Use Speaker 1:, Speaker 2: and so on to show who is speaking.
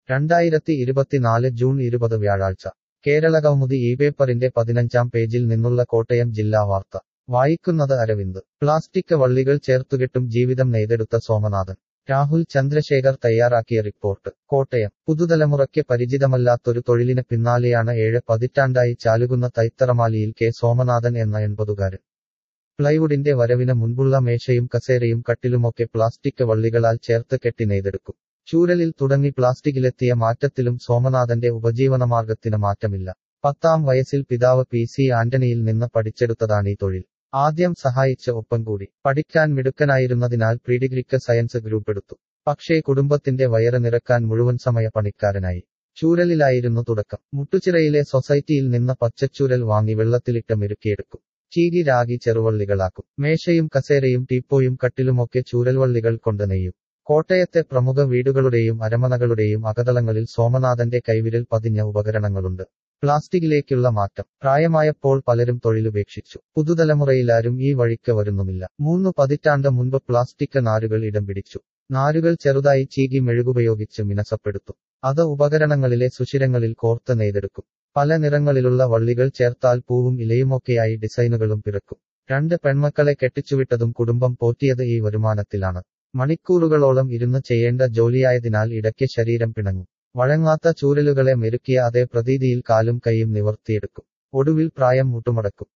Speaker 1: രണ്ടായിരത്തി ഇരുപത്തിനാല് ജൂൺ ഇരുപത് വ്യാഴാഴ്ച കേരളകൗമുദി ഈ പേപ്പറിന്റെ പതിനഞ്ചാം പേജിൽ നിന്നുള്ള കോട്ടയം ജില്ലാ വാർത്ത വായിക്കുന്നത് അരവിന്ദ് പ്ലാസ്റ്റിക് വള്ളികൾ ചേർത്തുകെട്ടും ജീവിതം നെയ്തെടുത്ത സോമനാഥൻ രാഹുൽ ചന്ദ്രശേഖർ തയ്യാറാക്കിയ റിപ്പോർട്ട് കോട്ടയം പുതുതലമുറയ്ക്ക് പരിചിതമല്ലാത്തൊരു തൊഴിലിന് പിന്നാലെയാണ് ഏഴ് പതിറ്റാണ്ടായി ചാലുകുന്ന തൈത്തറമാലിയിൽ കെ സോമനാഥൻ എന്ന എൺപതുകാരൻ പ്ലൈവുഡിന്റെ വരവിന് മുൻപുള്ള മേശയും കസേരയും കട്ടിലുമൊക്കെ പ്ലാസ്റ്റിക് വള്ളികളാൽ ചേർത്ത് കെട്ടി നെയ്തെടുക്കും ചൂരലിൽ തുടങ്ങി പ്ലാസ്റ്റിക്കിലെത്തിയ മാറ്റത്തിലും സോമനാഥന്റെ ഉപജീവനമാർഗത്തിന് മാറ്റമില്ല പത്താം വയസ്സിൽ പിതാവ് പി സി ആന്റണിയിൽ നിന്ന് പഠിച്ചെടുത്തതാണീ തൊഴിൽ ആദ്യം സഹായിച്ച് ഒപ്പം കൂടി പഠിക്കാൻ മിടുക്കനായിരുന്നതിനാൽ പ്രീഡിഗ്രിക്ക് സയൻസ് ഗ്രൂപ്പ് എടുത്തു പക്ഷേ കുടുംബത്തിന്റെ വയറ് നിറക്കാൻ മുഴുവൻ സമയ പണിക്കാരനായി ചൂരലിലായിരുന്നു തുടക്കം മുട്ടുചിറയിലെ സൊസൈറ്റിയിൽ നിന്ന് പച്ചച്ചൂരൽ വാങ്ങി വെള്ളത്തിലിട്ട് മെരുക്കിയെടുക്കും ചീകി രാഗി ചെറുവള്ളികളാക്കും മേശയും കസേരയും ടീപ്പോയും കട്ടിലുമൊക്കെ ചൂരൽവള്ളികൾ കൊണ്ട് നെയ്യും കോട്ടയത്തെ പ്രമുഖ വീടുകളുടെയും അരമനകളുടെയും അകതളങ്ങളിൽ സോമനാഥന്റെ കൈവിരൽ പതിഞ്ഞ ഉപകരണങ്ങളുണ്ട് പ്ലാസ്റ്റിക്കിലേക്കുള്ള മാറ്റം പ്രായമായപ്പോൾ പലരും തൊഴിലുപേക്ഷിച്ചു പുതുതലമുറയിലാരും ഈ വഴിക്ക് വരുന്നുമില്ല മൂന്ന് പതിറ്റാണ്ട് മുൻപ് പ്ലാസ്റ്റിക് നാരുകൾ ഇടം പിടിച്ചു നാരുകൾ ചെറുതായി ചീകി മെഴുകുപയോഗിച്ച് മിനസപ്പെടുത്തും അത് ഉപകരണങ്ങളിലെ സുഷിരങ്ങളിൽ കോർത്ത് നെയ്തെടുക്കും പല നിറങ്ങളിലുള്ള വള്ളികൾ ചേർത്താൽ പൂവും ഇലയുമൊക്കെയായി ഡിസൈനുകളും പിറക്കും രണ്ട് പെൺമക്കളെ കെട്ടിച്ചുവിട്ടതും കുടുംബം പോറ്റിയത് ഈ വരുമാനത്തിലാണ് മണിക്കൂറുകളോളം ഇരുന്ന് ചെയ്യേണ്ട ജോലിയായതിനാൽ ഇടയ്ക്ക് ശരീരം പിണങ്ങും വഴങ്ങാത്ത ചൂരലുകളെ മെരുക്കിയ അതേ പ്രതീതിയിൽ കാലും കൈയും നിവർത്തിയെടുക്കും ഒടുവിൽ പ്രായം മുട്ടുമടക്കും